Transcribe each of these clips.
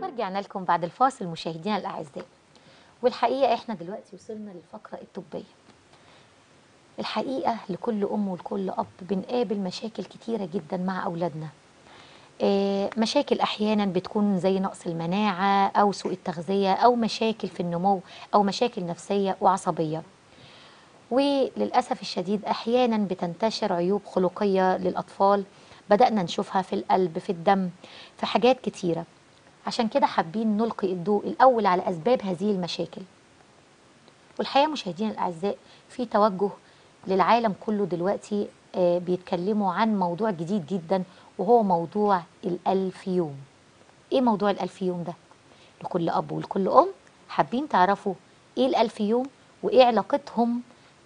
ورجعنا لكم بعد الفاصل مشاهدينا الاعزاء والحقيقه احنا دلوقتي وصلنا للفقره الطبيه الحقيقه لكل ام ولكل اب بنقابل مشاكل كتيره جدا مع اولادنا آه، مشاكل احيانا بتكون زي نقص المناعه او سوء التغذيه او مشاكل في النمو او مشاكل نفسيه وعصبيه وللاسف الشديد احيانا بتنتشر عيوب خلقيه للاطفال بدانا نشوفها في القلب في الدم في حاجات كتيره عشان كده حابين نلقي الضوء الاول على اسباب هذه المشاكل والحقيقه مشاهدينا الاعزاء في توجه للعالم كله دلوقتي آه، بيتكلموا عن موضوع جديد جدا وهو موضوع الألف يوم ايه موضوع الألف يوم ده لكل اب ولكل ام حابين تعرفوا ايه الألف يوم وايه علاقتهم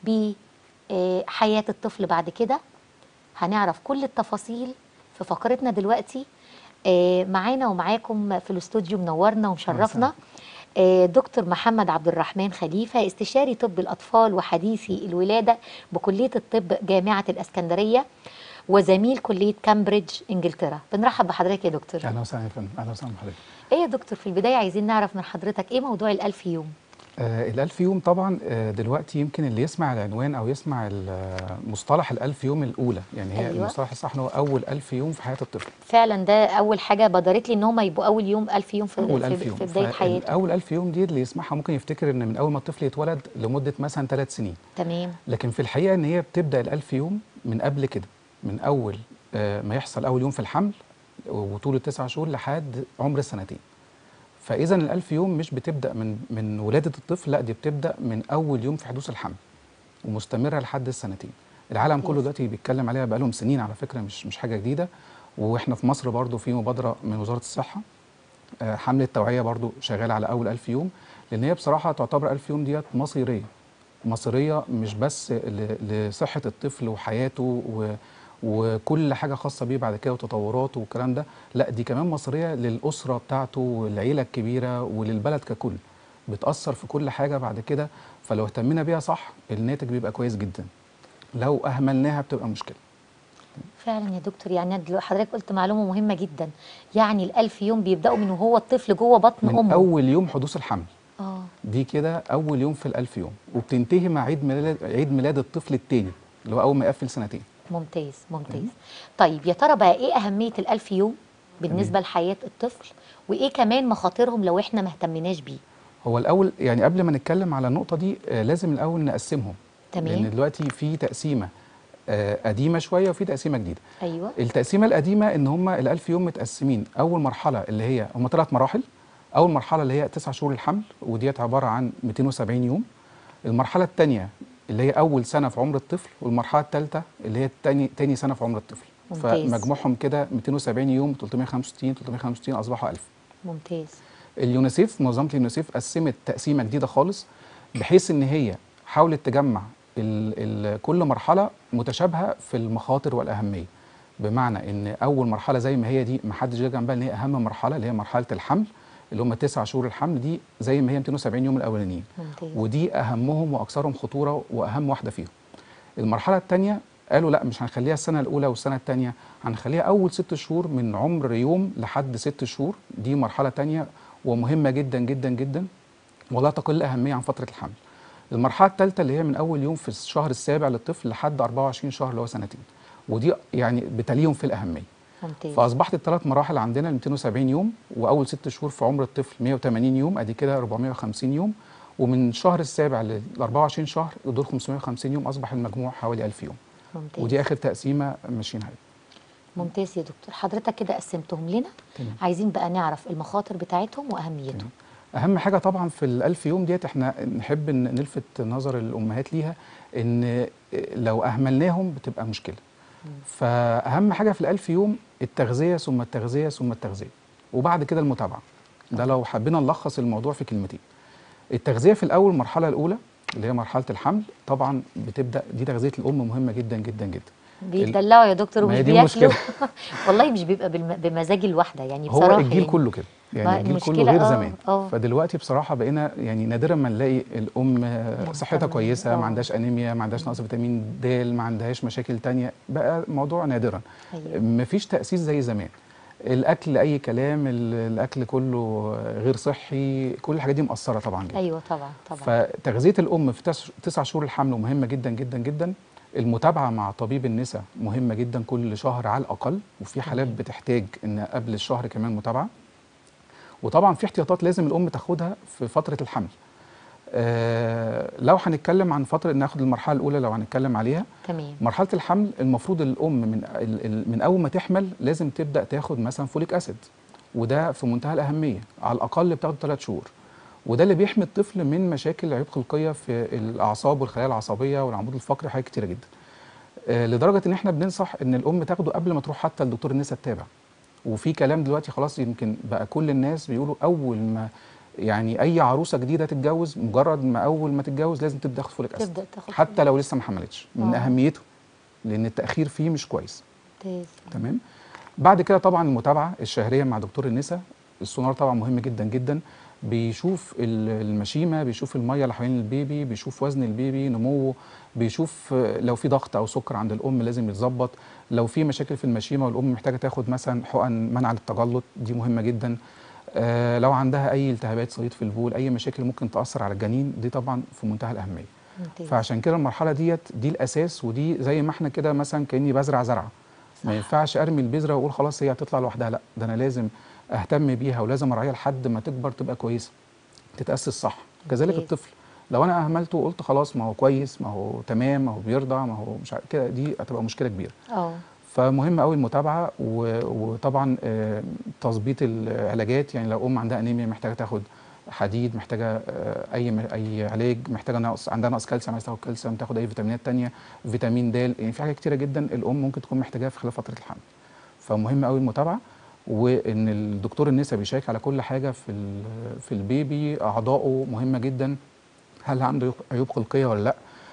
بحياه الطفل بعد كده هنعرف كل التفاصيل في فقرتنا دلوقتي آه، معانا ومعاكم في الاستوديو منورنا ومشرفنا آه، دكتور محمد عبد الرحمن خليفة استشاري طب الأطفال وحديثي الولادة بكلية الطب جامعة الأسكندرية وزميل كلية كامبريدج إنجلترا بنرحب بحضرتك يا دكتور اهلا وسهلا يا فندم اهلا وسهلا بحضرتك إيه يا دكتور في البداية عايزين نعرف من حضرتك إيه موضوع الألف يوم آه الألف يوم طبعا آه دلوقتي يمكن اللي يسمع العنوان أو يسمع ال- آه، مصطلح الألف يوم الأولى يعني هي أيوة. أيوة. المصطلح الصح إن هو أول ألف يوم في حياة الطفل فعلا ده أول حاجة بدرت لي إن هم يبقوا أول يوم ألف يوم في, أول في, ألف يوم في بداية حياته أول ألف يوم دي اللي يسمعها ممكن يفتكر إن من أول ما الطفل يتولد لمدة مثلا ثلاث سنين تمام لكن في الحقيقة إن هي بتبدأ الألف يوم من قبل كده من أول آه ما يحصل أول يوم في الحمل وطول التسع شهور لحد عمر السنتين فاذا الألف يوم مش بتبدا من من ولاده الطفل لا دي بتبدا من اول يوم في حدوث الحمل ومستمره لحد السنتين العالم كله كويس. دلوقتي بيتكلم عليها بقالهم سنين على فكره مش مش حاجه جديده واحنا في مصر برضو في مبادره من وزاره الصحه آه، حمله توعيه برضو شغاله على اول ألف يوم لان هي بصراحه تعتبر ألف يوم ديت مصيريه مصيريه مش بس ل- لصحه الطفل وحياته و وكل حاجه خاصه بيه بعد كده وتطوراته والكلام ده لا دي كمان مصيريه للاسره بتاعته والعيله الكبيره وللبلد ككل بتاثر في كل حاجه بعد كده فلو اهتمينا بيها صح الناتج بيبقى كويس جدا لو اهملناها بتبقى مشكله فعلا يا دكتور يعني دلو- حضرتك قلت معلومة مهمة جدا يعني الألف يوم بيبدأوا من وهو الطفل جوه بطن من أمه اول يوم حدوث الحمل آه دي كده اول يوم في الألف يوم وبتنتهي مع عيد ميلاد عيد ميلاد الطفل التاني اللي هو اول ما يقفل سنتين ممتاز ممتاز طيب يا ترى بقى ايه اهميه الالف يوم بالنسبه لحياه الطفل وايه كمان مخاطرهم لو احنا ما اهتمناش بيه هو الاول يعني قبل ما نتكلم على النقطه دي آه، لازم الاول نقسمهم تمام. لان دلوقتي في تقسيمه آه، قديمه شويه وفي تقسيمه جديده ايوه التقسيمه القديمه ان هم الألف يوم متقسمين اول مرحله اللي هي هم ثلاث مراحل اول مرحله اللي هي تسع شهور الحمل وديت عباره عن 270 يوم المرحله الثانيه اللي هي اول سنه في عمر الطفل والمرحله الثالثه اللي هي تاني تاني سنه في عمر الطفل ممتاز. فمجموعهم كده 270 يوم 365 365 اصبحوا 1000 ممتاز اليونيسيف منظمه اليونيسيف قسمت تقسيمه جديده خالص بحيث ان هي حاولت تجمع ال ال كل مرحله متشابهه في المخاطر والاهميه بمعنى ان اول مرحله زي ما هي دي ما حدش جه جنبها ان هي اهم مرحله اللي هي مرحله الحمل اللي هم تسع شهور الحمل دي زي ما هي 270 يوم الاولانيين ممتاز ودي اهمهم واكثرهم خطوره واهم واحده فيهم المرحله الثانيه قالوا لا مش هنخليها السنه الاولى والسنه الثانيه هنخليها اول ست شهور من عمر يوم لحد ست شهور دي مرحله ثانيه ومهمه جدا جدا جدا ولا تقل اهميه عن فتره الحمل المرحله الثالثه اللي هي من اول يوم في الشهر السابع للطفل لحد 24 شهر اللي هو سنتين ودي يعني بتليهم في الاهميه ممتاز فاصبحت الثلاث مراحل عندنا ال 270 يوم واول ست شهور في عمر الطفل 180 يوم ادي كده 450 يوم ومن الشهر السابع لل 24 شهر دول 550 يوم اصبح المجموع حوالي 1000 يوم ممتاز ودي اخر تقسيمه ماشيين عليها ممتاز يا دكتور حضرتك كده قسمتهم لنا تمام. عايزين بقى نعرف المخاطر بتاعتهم واهميتهم اهم حاجه طبعا في الألف يوم ديت احنا نحب ان نلفت نظر الامهات ليها ان لو اهملناهم بتبقى مشكله فاهم حاجه في الألف يوم التغذيه ثم التغذيه ثم التغذيه وبعد كده المتابعه ده لو حبينا نلخص الموضوع في كلمتين التغذيه في الاول المرحله الاولى اللي هي مرحله الحمل طبعا بتبدا دي تغذيه الام مهمه جدا جدا جدا بيتدلعوا يا دكتور ما ومش هي دي بياكلوا المشكلة. والله مش بيبقى بالم- بمزاج الواحده يعني هو بصراحه الجيل يعني. كله كده ما يعني الجيل كله المشكلة غير آه، زمان آه. فدلوقتي بصراحه بقينا يعني نادرا ما نلاقي الام صحتها مهتمة. كويسه آه. ما عندهاش انيميا ما عندهاش نقص فيتامين د ما عندهاش مشاكل تانية بقى موضوع نادرا أيوة. مفيش تاسيس زي زمان الاكل اي كلام ال- الاكل كله غير صحي كل الحاجات دي مأثره طبعا جدا ايوه طبعا طبعا فتغذيه الام في تس- تسع شهور الحمل مهمه جدا جدا جدا المتابعه مع طبيب النساء مهمه جدا كل شهر على الاقل وفي حالات تمام. بتحتاج ان قبل الشهر كمان متابعه وطبعا في احتياطات لازم الام تاخدها في فتره الحمل آه لو هنتكلم عن فتره ناخد المرحله الاولى لو هنتكلم عليها تمام مرحله الحمل المفروض الام من ال- ال- من اول ما تحمل لازم تبدا تاخد مثلا فوليك اسيد وده في منتهى الاهميه على الاقل بتاخده ثلاث شهور وده اللي بيحمي الطفل من مشاكل عيوب خلقيه في الاعصاب والخلايا العصبيه والعمود الفقري حاجات كتيره جدا آه، لدرجه ان احنا بننصح ان الام تاخده قبل ما تروح حتى لدكتور النساء تتابع وفي كلام دلوقتي خلاص يمكن بقى كل الناس بيقولوا اول ما يعني اي عروسه جديده تتجوز مجرد ما اول ما تتجوز لازم تبدا تاخد فوليك اسيد تبدا تاخد حتى لو لسه ما حملتش من آه. اهميته لان التاخير فيه مش كويس ممتاز تمام بعد كده طبعا المتابعه الشهريه مع دكتور النساء السونار طبعا مهم جدا جدا بيشوف ال- المشيمه بيشوف الميه اللي حوالين البيبي بيشوف وزن البيبي نموه بيشوف آه، لو في ضغط او سكر عند الام لازم يتظبط لو في مشاكل في المشيمه والام محتاجه تاخد مثلا حقن منع للتجلط دي مهمه جدا آه لو عندها اي التهابات صديد في البول اي مشاكل ممكن تاثر على الجنين دي طبعا في منتهى الاهميه ممتاز فعشان كده المرحله ديت دي الاساس ودي زي ما احنا كده مثلا كاني بزرع زرعه صح. ما ينفعش ارمي البذره واقول خلاص هي هتطلع لوحدها لا ده انا لازم اهتم بيها ولازم اراعيها لحد ما تكبر تبقى كويسه تتاسس صح كذلك ممتاز. الطفل لو انا اهملته وقلت خلاص ما هو كويس ما هو تمام ما هو بيرضع ما هو مش عارف كده دي هتبقى مشكله كبيره اه فمهم قوي المتابعه و- وطبعا آه، تظبيط العلاجات يعني لو ام عندها انيميا محتاجه تاخد حديد محتاجه آه، اي اي علاج محتاجه نقص عندها نقص كالسيوم عايز تاخد كالسيوم تاخد اي فيتامينات تانية فيتامين د يعني في حاجات كتيره جدا الام ممكن تكون محتاجاها في خلال فتره الحمل فمهم قوي المتابعه وان الدكتور النساء بيشيك على كل حاجه في ال- في البيبي اعضائه مهمه جدا هل عنده عيوب خلقيه ولا لا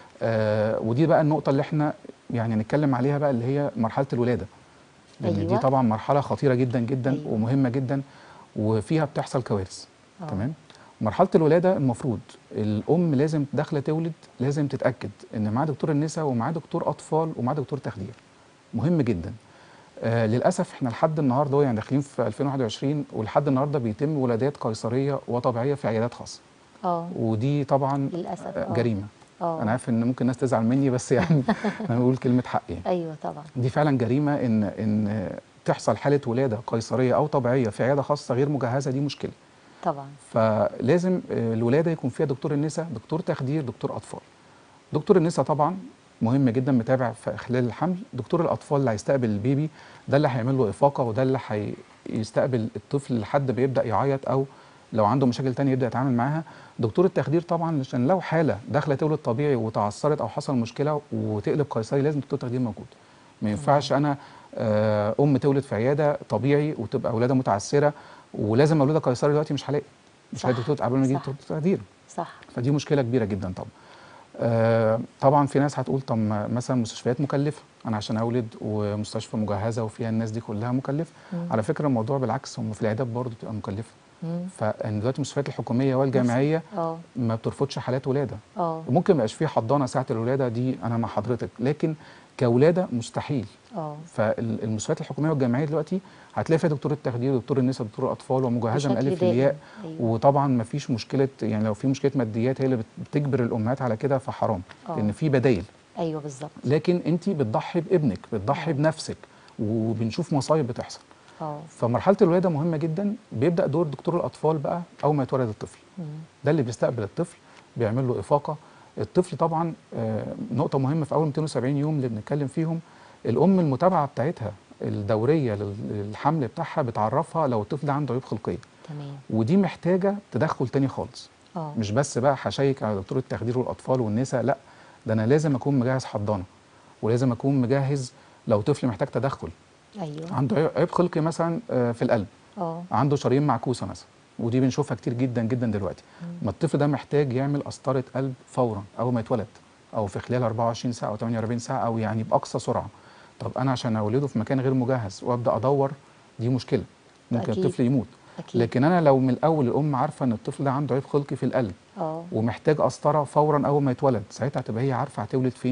آه ودي بقى النقطه اللي احنا يعني نتكلم عليها بقى اللي هي مرحله الولاده لان أيوة. دي طبعا مرحله خطيره جدا جدا أيوة. أيوة. ومهمه جدا وفيها بتحصل كوارث آه. تمام مرحله الولاده المفروض الام لازم داخله تولد لازم تتاكد ان معاه دكتور النساء ومعاه دكتور اطفال ومعاه دكتور تخدير مهم جدا آه للاسف احنا لحد النهارده يعني داخلين في 2021 ولحد النهارده بيتم ولادات قيصريه وطبيعيه في عيادات خاصه اه ودي طبعا للاسف آه، آه. جريمه اه انا عارف ان ممكن الناس تزعل مني بس يعني انا بقول كلمه حق يعني ايوه طبعا دي فعلا جريمه ان ان تحصل حاله ولاده قيصريه او طبيعيه في عياده خاصه غير مجهزه دي مشكله طبعا فلازم آه، الولاده يكون فيها دكتور النساء دكتور تخدير دكتور اطفال دكتور النساء طبعا مهم جدا متابع في خلال الحمل دكتور الاطفال اللي هيستقبل البيبي ده اللي هيعمل له افاقه وده اللي هيستقبل الطفل لحد بيبدا يعيط او لو عنده مشاكل تانية يبدا يتعامل معاها دكتور التخدير طبعا عشان لو حاله داخله تولد طبيعي وتعثرت او حصل مشكله وتقلب قيصري لازم دكتور تخدير موجود ما ينفعش انا آه، ام تولد في عياده طبيعي وتبقى ولاده متعثره ولازم اولادها قيصري دلوقتي مش هلاقي مش صح، هلاقي دكتور قبل ما يجي صح. دكتور تخدير صح فدي مشكله كبيره جدا طبعا آه طبعا في ناس هتقول طب ما مثلا مستشفيات مكلفه انا عشان اولد ومستشفى مجهزه وفيها الناس دي كلها مكلفه مم. على فكره الموضوع بالعكس هم في العيادات برضه بتبقى مكلفه مم. فان دلوقتي المستشفيات الحكوميه والجامعيه اه ما بترفضش حالات ولاده اه ممكن ما يبقاش فيه حضانه ساعه الولاده دي انا مع حضرتك لكن كولاده مستحيل اه فالمستشفيات الحكوميه والجامعيه دلوقتي هتلاقي فيها دكتور التخدير دكتور النساء دكتور الاطفال ومجهزه من بشكل الف دائم. للياء أيوة. وطبعا ما فيش مشكله يعني لو في مشكله ماديات هي اللي بت- بتجبر الامهات على كده فحرام آه. لان في بدايل ايوه بالظبط لكن انت بتضحي بابنك بتضحي آه. بنفسك وبنشوف مصايب بتحصل اه فمرحله الولاده مهمه جدا بيبدا دور دكتور الاطفال بقى اول ما يتولد الطفل مم. ده اللي بيستقبل الطفل بيعمل له افاقه الطفل طبعا آه، نقطه مهمه في اول 270 يوم اللي بنتكلم فيهم الام المتابعه بتاعتها الدوريه لل- للحمل بتاعها بتعرفها لو الطفل ده عنده عيوب خلقيه تمام ودي محتاجه تدخل تاني خالص اه مش بس بقى هشيك على دكتور التخدير والاطفال والنساء لا ده انا لازم اكون مجهز حضانه ولازم اكون مجهز لو طفل محتاج تدخل ايوه عنده عيب- عيب خلقي مثلا آه، في القلب اه عنده شرايين معكوسه مثلا ودي بنشوفها كتير جدا جدا دلوقتي ما الطفل ده محتاج يعمل قسطره قلب فورا اول ما يتولد او في خلال 24 ساعه او 48 ساعه او يعني باقصى سرعه طب انا عشان اولده في مكان غير مجهز وابدا ادور دي مشكله ممكن أكيد. الطفل يموت اكيد لكن انا لو من الاول الام عارفه ان الطفل ده عنده عيب خلقي في القلب اه ومحتاج قسطره فورا اول ما يتولد ساعتها هتبقى هي عارفه هتولد فين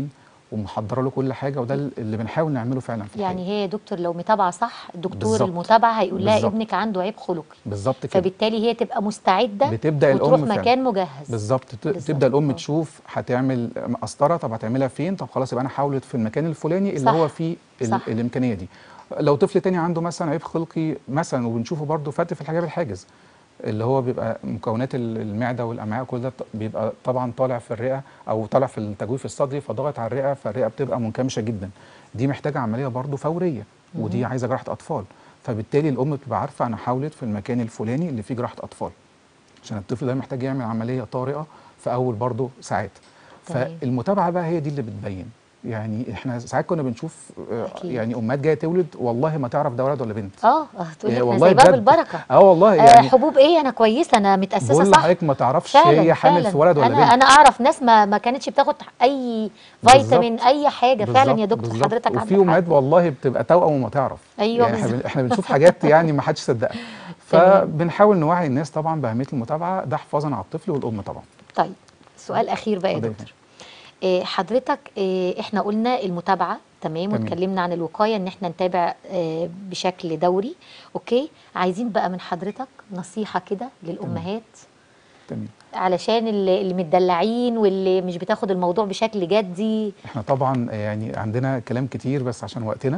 ومحضره له كل حاجه وده اللي بنحاول نعمله فعلا في يعني الحقيقة. هي يا دكتور لو متابعه صح الدكتور بالظبط. المتابعه هيقول لها بالظبط. ابنك عنده عيب خلقي بالظبط كده فبالتالي هي تبقى مستعده بتبدا وتروح الام فعلا مكان مجهز بالظبط ت- بالظبط، تبدا الام آه. تشوف هتعمل قسطره طب هتعملها فين طب خلاص يبقى انا حاولت في المكان الفلاني اللي صح، هو فيه ال- صح. الامكانيه دي لو طفل تاني عنده مثلا عيب خلقي مثلا وبنشوفه برضه فتق في الحجاب الحاجز اللي هو بيبقى مكونات ال- المعده والامعاء كل ده ط- بيبقى طبعا طالع في الرئه او طالع في التجويف الصدري فضغط على الرئه فالرئه بتبقى منكمشه جدا دي محتاجه عمليه برضه فوريه ودي عايزه جراحه اطفال فبالتالي الام بتبقى عارفه انا حاولت في المكان الفلاني اللي فيه جراحه اطفال عشان الطفل ده محتاج يعمل عمليه طارئه في اول برضه ساعات تمام. فالمتابعه بقى هي دي اللي بتبين يعني احنا ساعات كنا بنشوف آه، أكيد. يعني امهات جايه تولد والله ما تعرف ده ولد ولا بنت اه اه تقول إيه لك انا والله سايباها بجد. بالبركه اه والله آه يعني حبوب ايه انا كويسه انا متاسسه بقول صح لحضرتك ما تعرفش فعلا هي حامل فعلا. في ولد ولا انا بنت انا اعرف ناس ما ما كانتش بتاخد اي فيتامين اي حاجه فعلا يا بالظبط، دكتور بالظبط. حضرتك عندك وفي حق. امهات والله بتبقى توأم وما تعرف أيوة يعني احنا, بالظبط. بن- احنا بنشوف حاجات يعني ما حدش يصدقها تمام. فبنحاول نوعي الناس طبعا باهميه المتابعه ده حفاظا على الطفل والام طبعا طيب سؤال اخير بقى يا اتفضل يا دكتور إيه حضرتك إيه احنا قلنا المتابعه تمام تمام. واتكلمنا عن الوقايه ان احنا نتابع إيه بشكل دوري اوكي عايزين بقى من حضرتك نصيحه كده للامهات تمام علشان اللي اللي متدلعين واللي مش بتاخد الموضوع بشكل جدي احنا طبعا يعني عندنا كلام كتير بس عشان وقتنا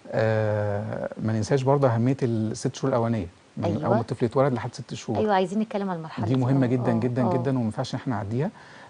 آه ما ننساش برضه اهميه الست شهور الاولانيه من أيوة. اول ما الطفل يتولد لحد ست شهور ايوه عايزين نتكلم عن المرحله دي مهمه آه، جدا آه، جدا آه. جدا وما ينفعش ان احنا نعديها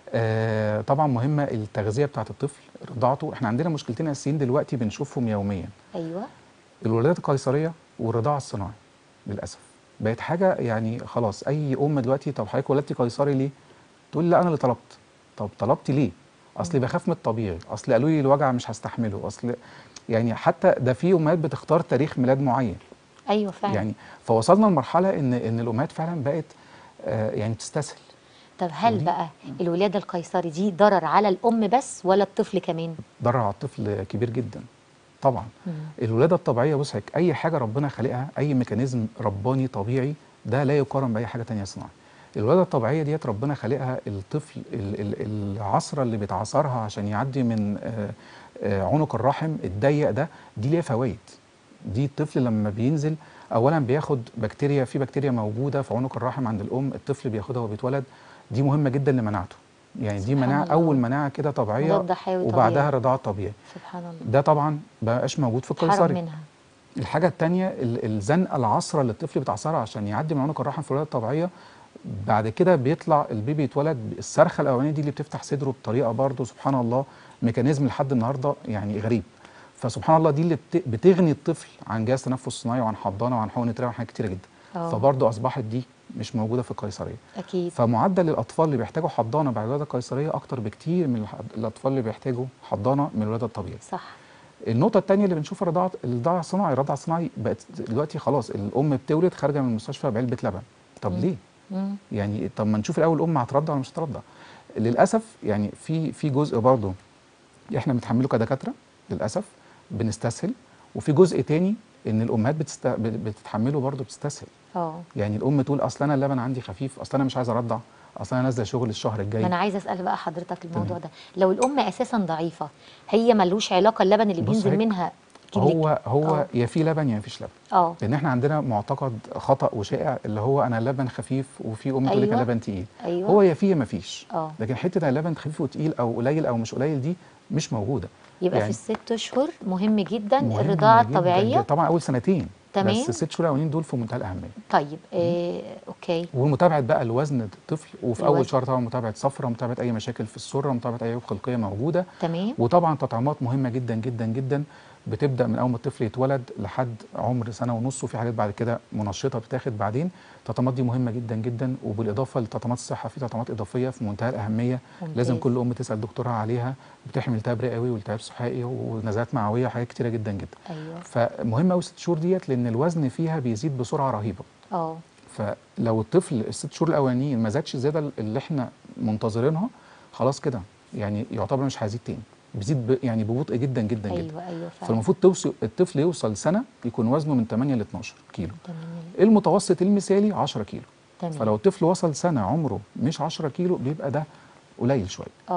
آه طبعا مهمه التغذيه بتاعه الطفل رضاعته احنا عندنا مشكلتين اساسيين دلوقتي بنشوفهم يوميا ايوه الولادات القيصريه والرضاعه الصناعي للاسف بقت حاجه يعني خلاص اي ام دلوقتي طب حضرتك ولدتي قيصري ليه تقول لي لا انا اللي طلبت طب طلبتي ليه اصلي بخاف من الطبيعي اصل قالوا لي الوجع مش هستحمله اصل يعني حتى ده في امهات بتختار تاريخ ميلاد معين ايوه فعلا يعني فوصلنا لمرحله ان ان الامهات فعلا بقت آه يعني تستسهل طب هل ودي- بقى الولاده القيصري دي ضرر على الام بس ولا الطفل كمان ضرر على الطفل كبير جدا طبعا مم. الولاده الطبيعيه بص حضرتك، اي حاجه ربنا خالقها اي ميكانيزم رباني طبيعي ده لا يقارن باي حاجه تانية صناعي الولاده الطبيعيه ديت ربنا خالقها الطفل ال- ال- العصره اللي بيتعصرها عشان يعدي من آه، آه، عنق الرحم الضيق ده دي ليها فوائد دي الطفل لما بينزل اولا بياخد بكتيريا في بكتيريا موجوده في عنق الرحم عند الام الطفل بياخدها وهو بيتولد دي مهمه جدا لمناعته يعني دي سبحان مناعه الله. اول مناعه كده طبيعيه مضاد حيوي وبعدها طبيعي. رضاعه طبيعي سبحان الله ده طبعا بقاش موجود في حرم القيصري منها الحاجه الثانيه الزنقه العصره اللي الطفل بيتعصرها عشان يعدي من عنق الرحم في الولاده الطبيعيه بعد كده بيطلع البيبي يتولد الصرخه الاولانيه دي اللي بتفتح صدره بطريقه برضه سبحان الله ميكانيزم لحد النهارده يعني غريب فسبحان الله دي اللي بت- بتغني الطفل عن جهاز تنفس صناعي وعن حضانه وعن حقن رئه وعن حاجات كتيره جدا آه. فبرضه اصبحت دي مش موجوده في القيصريه اكيد فمعدل الاطفال اللي بيحتاجوا حضانه بعد الولاده القيصريه اكتر بكتير من الح- الاطفال اللي بيحتاجوا حضانه من الولاده الطبيعيه صح النقطة الثانية اللي بنشوفها الرضاعة الرضاعة الصناعي، الرضاعة الصناعي بقت دلوقتي خلاص الأم بتولد خارجة من المستشفى بعلبة لبن، طب مم. ليه؟ مم. يعني طب ما نشوف الأول الأم هترضع ولا مش هترضع؟ للأسف يعني في في جزء برضه احنا بنتحمله كدكاترة للأسف بنستسهل وفي جزء تاني إن الأمهات بتست... بتتحمله برضه بتستسهل، اه يعني الأم تقول أصل أنا اللبن عندي خفيف، أصل أنا مش عايزة أرضع، أصل أنا نازلة شغل الشهر ما الجاي انا عايزه اسال بقى حضرتك الموضوع ده لو الام اساسا ضعيفه هي ملوش علاقه اللبن اللي بص بينزل هيك- منها كمية- هو هو آه. يا في لبن يا مفيش لبن اه لان احنا عندنا معتقد خطا وشائع اللي هو انا اللبن خفيف وفي ام تقول لك أيوة. اللبن تقيل ايوه هو يا في يا ما فيش اه لكن حته اللبن خفيف وتقيل او قليل او مش قليل دي مش موجوده يبقى يعني في الست اشهر مهم جدا مهمة الرضاعه جداً الطبيعيه جداً. طبعا اول سنتين تمام. بس الست شهور الاولين دول في منتهى الاهميه طيب آه اوكي ومتابعه بقى الوزن الطفل وفي الوزن. اول شهر طبعا متابعه صفرة متابعه اي مشاكل في السره متابعه اي عيوب خلقيه موجوده تمام وطبعا تطعيمات مهمه جدا جدا جدا بتبدا من اول ما الطفل يتولد لحد عمر سنه ونص وفي حاجات بعد كده منشطه بتاخد بعدين التطعيمات دي مهمه جدا جدا وبالاضافه لتطعيمات الصحه في تطعيمات اضافيه في منتهى الاهميه ممتاز. لازم كل ام تسال دكتورها عليها بتحمي التهاب رئوي والتهاب سحائي ونزلات معويه وحاجات كتيره جدا جدا ايوه فمهم قوي الست شهور ديت لان الوزن فيها بيزيد بسرعه رهيبه اه فلو الطفل الست شهور الاولانيين ما زادش الزياده اللي احنا منتظرينها خلاص كده يعني يعتبر مش هيزيد تاني بيزيد ب يعني ببطء جدا جدا جدا ايوه ايوه فعلا فالمفروض توصل الطفل يوصل سنه يكون وزنه من 8 ل 12 كيلو تمام المتوسط المثالي 10 كيلو تمام فلو الطفل وصل سنه عمره مش 10 كيلو بيبقى ده قليل شويه اه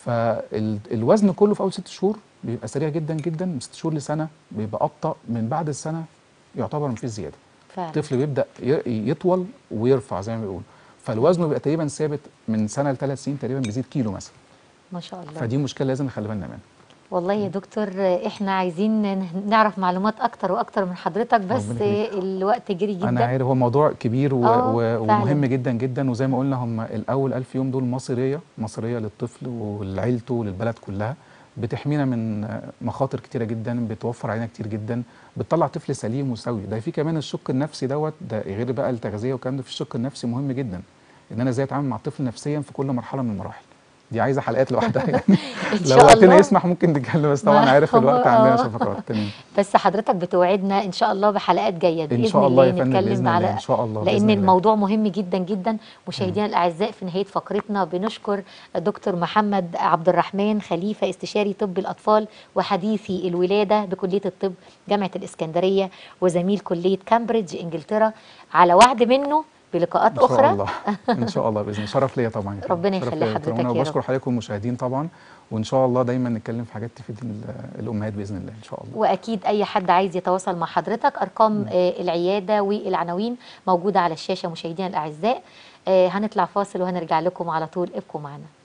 فالوزن كله في اول ست شهور بيبقى سريع جدا جدا من ست شهور لسنه بيبقى ابطا من بعد السنه يعتبر مفيش زياده فعلا الطفل بيبدا ي- يطول ويرفع زي ما بيقولوا فالوزن بيبقى تقريبا ثابت من سنه لثلاث سنين تقريبا بيزيد كيلو مثلا ما شاء الله فدي مشكله لازم نخلي بالنا منها والله يا دكتور احنا عايزين ن- نعرف معلومات اكتر واكتر من حضرتك بس ربنا يخليك. الوقت جري جدا انا عارف هو موضوع كبير و... آه، و... فعلاً. ومهم جدا جدا وزي ما قلنا هم الاول ألف يوم دول مصيريه مصيريه للطفل ولعيلته وللبلد كلها بتحمينا من مخاطر كتيره جدا بتوفر علينا كتير جدا بتطلع طفل سليم وسوي ده في كمان الشق النفسي دوت ده غير بقى التغذيه والكلام ده في الشق النفسي مهم جدا ان انا ازاي اتعامل مع الطفل نفسيا في كل مرحله من المراحل دي عايزه حلقات لوحدها يعني إن لو شاء وقتنا الله. يسمح ممكن نتكلم بس طبعا ما عارف هو الوقت عندنا آه. شفقات تمام بس حضرتك بتوعدنا ان شاء الله بحلقات جايه باذن ان شاء الله يا الله فندم نتكلم باذن الله على ان شاء الله لان بإذن الله. الموضوع مهم جدا جدا مشاهدينا الاعزاء في نهايه فقرتنا بنشكر دكتور محمد عبد الرحمن خليفه استشاري طب الاطفال وحديثي الولاده بكليه الطب جامعه الاسكندريه وزميل كليه كامبريدج انجلترا على وعد منه بلقاءات ان شاء اخرى الله ان شاء الله باذن الله شرف ليا طبعا يا فندم. ربنا شرف يخلي ليا يا حضرتك دكتور. يا وانا رب. بشكر حضرتك والمشاهدين طبعا وان شاء الله دايما نتكلم في حاجات تفيد ال- الامهات باذن الله ان شاء الله واكيد اي حد عايز يتواصل مع حضرتك ارقام آه، العياده والعناوين موجوده على الشاشه مشاهدينا الاعزاء آه، هنطلع فاصل وهنرجع لكم على طول ابقوا معنا